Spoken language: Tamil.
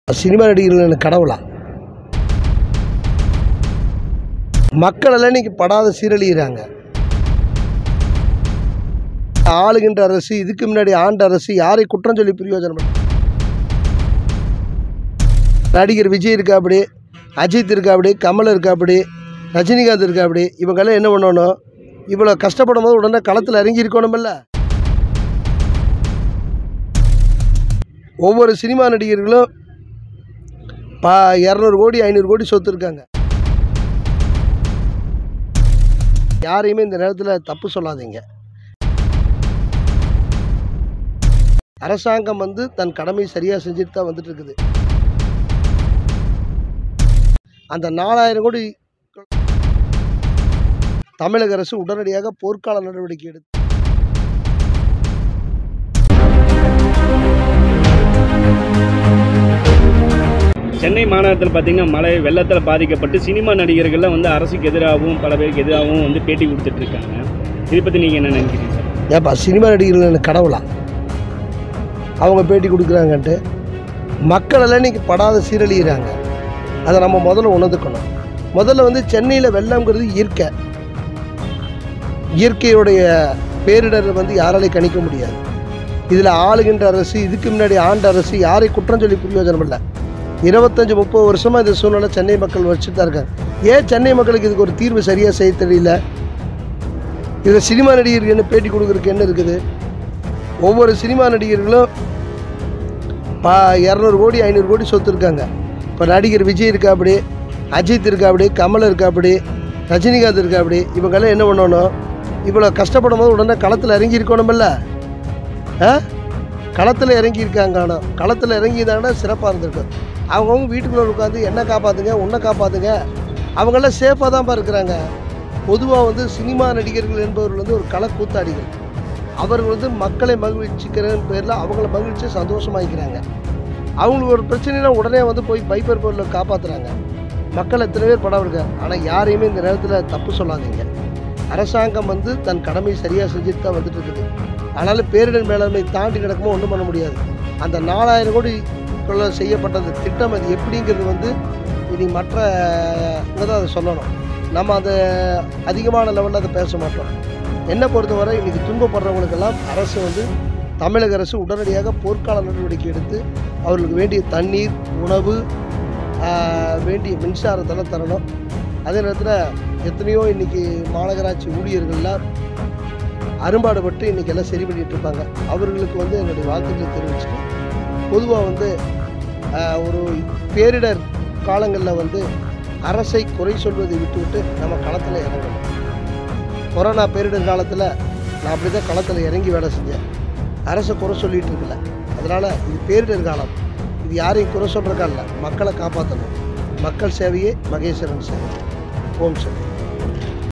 சினிமா நடிகர்கள் எனக்கு கடவுளா மக்கள் எல்லாம் இன்னைக்கு படாத சீரழிகிறாங்க ஆளுகின்ற அரசு இதுக்கு முன்னாடி ஆண்ட அரசு யாரை குற்றம் சொல்லி பிரயோஜனம் இல்லை. நடிகர் விஜய் இருக்கா அப்படி அஜித் இருக்கா அப்படி கமல் இருக்கா அப்படி ரஜினிகாந்த் இருக்கா அப்படி இவங்கெல்லாம் என்ன பண்ணணும் இவ்வளோ கஷ்டப்படும் போது உடனே களத்தில் இறங்கி இருக்கணுமில்ல ஒவ்வொரு சினிமா நடிகர்களும் பா இரநூறு கோடி ஐநூறு கோடி சொத்து இருக்காங்க யாரையுமே இந்த நேரத்தில் தப்பு சொல்லாதீங்க அரசாங்கம் வந்து தன் கடமை சரியாக செஞ்சுட்டு தான் வந்துட்டு இருக்குது அந்த நாலாயிரம் கோடி தமிழக அரசு உடனடியாக போர்க்கால நடவடிக்கை எடுத்து சென்னை மாநகரத்தில் பார்த்தீங்கன்னா மழை வெள்ளத்தில் பாதிக்கப்பட்டு சினிமா நடிகர்கள்லாம் வந்து அரசுக்கு எதிராகவும் பல பேருக்கு எதிராகவும் வந்து பேட்டி கொடுத்துட்டு இருக்காங்க இதை பற்றி நீங்கள் என்ன நினைக்கிறீங்க சார் ஏப்பா சினிமா நடிகர்கள் எனக்கு கடவுளா அவங்க பேட்டி கொடுக்குறாங்கன்ட்டு மக்கள் எல்லாம் இன்னைக்கு படாத சீரழிகிறாங்க அதை நம்ம முதல்ல உணர்ந்துக்கணும் முதல்ல வந்து சென்னையில் வெள்ளம்ங்கிறது இயற்கை இயற்கையுடைய பேரிடர் வந்து யாராலையும் கணிக்க முடியாது இதில் ஆளுகின்ற அரசு இதுக்கு முன்னாடி ஆண்ட அரசு யாரை குற்றம் சொல்லி பிரயோஜனம் இல்லை இருபத்தஞ்சி முப்பது வருஷமாக இந்த சூழ்நிலை சென்னை மக்கள் வச்சுட்டு தான் இருக்காங்க ஏன் சென்னை மக்களுக்கு இதுக்கு ஒரு தீர்வு சரியாக செய்ய தெரியல இதில் சினிமா நடிகருக்கு என்ன பேட்டி கொடுக்குறதுக்கு என்ன இருக்குது ஒவ்வொரு சினிமா நடிகர்களும் பா இரநூறு கோடி ஐநூறு கோடி சொத்து இருக்காங்க இப்போ நடிகர் விஜய் இருக்கா அப்படி அஜித் இருக்கா அப்படி கமல் இருக்கா அப்படி ரஜினிகாந்த் இருக்கா அப்படி இவங்கெல்லாம் என்ன பண்ணணும் இவ்வளோ கஷ்டப்படும் போது உடனே களத்தில் இறங்கி இருக்கணுமில்ல ஆ களத்தில் இறங்கி இருக்காங்க ஆனால் களத்தில் இறங்கியிருந்தாங்கன்னா சிறப்பாக இருந்திருக்கும் அவங்கவுங்க வீட்டுக்குள்ளே உட்காந்து என்ன காப்பாற்றுங்க உன்னை காப்பாற்றுங்க அவங்கெல்லாம் சேஃபாக தான்ப்பா இருக்கிறாங்க பொதுவாக வந்து சினிமா நடிகர்கள் என்பவர்கள் வந்து ஒரு கள கூத்தாடிகள் அவர்கள் வந்து மக்களை மகிழ்ச்சிக்கிற பேரில் அவங்கள மகிழ்ச்சி சந்தோஷமாக்கிறாங்க அவங்களுக்கு ஒரு பிரச்சனைனா உடனே வந்து போய் பைப்பர் பொருளை காப்பாற்றுறாங்க மக்கள் எத்தனை பேர் படம் இருக்காங்க ஆனால் யாரையுமே இந்த நேரத்தில் தப்பு சொல்லாதீங்க அரசாங்கம் வந்து தன் கடமை சரியாக செஞ்சுட்டு தான் வந்துட்டு இருக்குது அதனால் பேரிடர் மேலாண்மை தாண்டி கிடக்குமோ ஒன்றும் பண்ண முடியாது அந்த நாலாயிரம் கோடி கொள்ள செய்யப்பட்டது திட்டம் அது எப்படிங்கிறது வந்து இனி மற்ற இங்கே தான் அதை சொல்லணும் நம்ம அதை அதிகமான லெவலில் அதை பேச மாட்டோம் என்னை பொறுத்தவரை இன்றைக்கி துன்பப்படுறவங்களுக்கெல்லாம் அரசு வந்து தமிழக அரசு உடனடியாக போர்க்கால நடவடிக்கை எடுத்து அவர்களுக்கு வேண்டிய தண்ணீர் உணவு ஆஹ், வேண்டிய மின்சாரத்தெல்லாம் தரணும் அதே நேரத்தில் எத்தனையோ இன்றைக்கி மாநகராட்சி ஊழியர்கள்லாம் அரும்பாடுபட்டு இன்றைக்கி எல்லாம் சரி பண்ணிட்டு இருப்பாங்க அவர்களுக்கு வந்து என்னுடைய வாழ்த்துக்களை தெரிவிச்சுட்டு பொதுவாக வந்து ஆஹ், ஒரு பேரிடர் காலங்களில் வந்து அரசை குறை சொல்வதை விட்டுவிட்டு நம்ம களத்தில் இறங்கணும் கொரோனா பேரிடர் காலத்தில் நான் அப்படி தான் களத்தில் இறங்கி வேலை செஞ்சேன் அரசை குறை சொல்லிட்டு இருக்கல அதனால் இது பேரிடர் காலம் இது யாரையும் குறை சொல்கிறக்கா இல்லை மக்களை காப்பாற்றணும் மக்கள் சேவையே மகேஸ்வரன் சேவை ஓம் சக்தி